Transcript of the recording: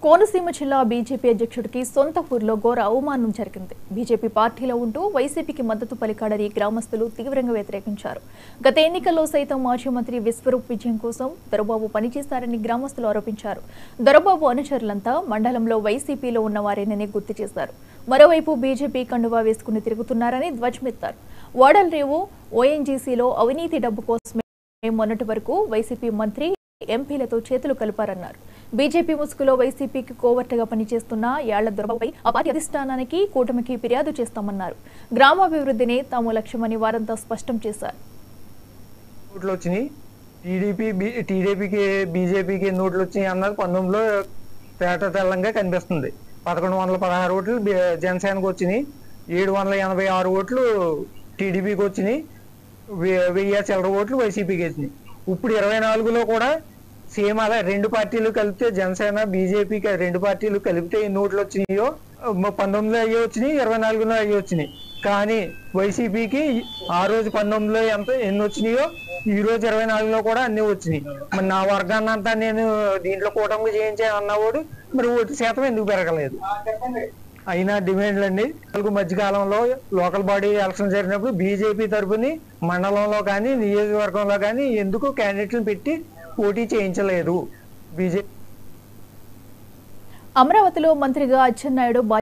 కోనసీమ జిల్లా బీజేపీ అధ్యక్షుడికి సొంత ఊర్లో ఘోర అవమానం జరిగింది బీజేపీ పార్టీలో ఉంటూ వైసీపీకి మద్దతు పలికాడని గ్రామస్తులు తీవ్రంగా వ్యతిరేకించారు గత ఎన్నికల్లో సైతం మాజీ మంత్రి విశ్వరూప్ విజయం కోసం దొరబాబు పనిచేశారని గ్రామస్తులు ఆరోపించారు దొరబాబు అనుచరులంతా మండలంలో వైసీపీలో ఉన్న వారేనని గుర్తు చేశారు మరోవైపు బీజేపీ కండువా వేసుకుని తిరుగుతున్నారని ధ్వజమెత్తారు వాడల్ రేవు ఓఎన్జీసీలో అవినీతి డబ్బు కోసమే మొన్నటి వరకు వైసీపీ మంత్రి ఎంపీలతో చేతులు కలిపారన్నారు బీజేపీ ముసుగులో వైసీపీకి కోవర్టుగా పనిచేస్తున్న యాళ్ల దొరబాబుపై ఆ పార్టీ అధిష్టానానికి కూటమికి ఫిర్యాదు చేస్తామన్నారు గ్రామాభివృద్ధిని తాము లక్ష్యమని వారంతా స్పష్టం చేశారు నోట్లు వచ్చినాయి టీడీపీ బి టీడీపీకి బీజేపీకి నోట్లు వచ్చినాయి అన్నది పంతొమ్మిదిలో తేట తెల్లంగా కనిపిస్తుంది పదకొండు వందల పదహారు ఓట్లు బి- జనసేనకు వచ్చినాయి ఏడు వందల ఎనభై ఆరు ఓట్లు టీడీపీకి వచ్చినాయి వె- వెయ్యి చిల్లర ఓట్లు వైసీపీకి వచ్చినాయి ఇప్పుడు ఇరవై నాలుగులో కూడా సేమ్ అలా రెండు పార్టీలు కలిపితే జనసేన బీజేపీకి రెండు పార్టీలు కలిపితే ఎన్ని ఓట్లు వచ్చినాయో మ- పంతొమ్మిదిలో అయ్యి వచ్చినాయి ఇరవై నాలుగులో అయ్యి వచ్చినాయి కానీ వైసీపీకి ఆ రోజు పంతొమ్మిదిలో ఎంత ఎన్ని వచ్చినాయో ఈ రోజు ఇరవై నాలుగులో కూడా అన్ని వచ్చినాయి మరి నా వర్గాన్ని అంతా నేను దీంట్లో కూటమి చేయించాను అన్నవాడు మరి ఓటు శాతం ఎందుకు పెరగలేదు అయినా డిమాండ్లు అండి నాలుగు మధ్యకాలంలో లోకల్ బాడీ ఎలక్షన్ జరిగినప్పుడు బీజేపీ తరపుని మండలంలో కానీ నియోజకవర్గంలో కానీ ఎందుకు క్యాండిడేట్లను పెట్టి పోటీ చేయించలేదు బీజేపీ అమరావతిలో మంత్రిగా అచ్చెన్నాయుడు